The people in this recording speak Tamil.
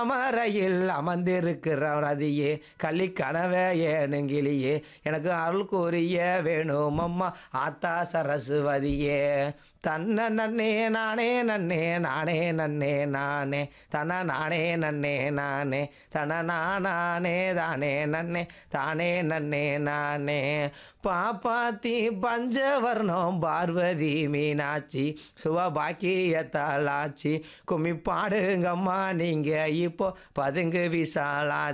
அமரையில் அமர்ந்திருக்கிற ரதியே கள்ளி கனவே ஏனுங்கிளியே எனக்கு அருள் கூறிய வேணும் அம்மா ஆத்தா சரஸ்வதியே தன்ன நன்னே நானே நன்னே நானே நன்னே நானே தன நானே நன்னே நானே தன நானே தானே நன்னே தானே நன்னே நானே பாப்பாத்தி பஞ்சவர்ணம் பார்வதி மீனாட்சி சுவபாக்கியத்தாளாச்சி கும்மி பாடுங்கம்மா நீங்க இப்போ பதுங்கு விசாலாச்சி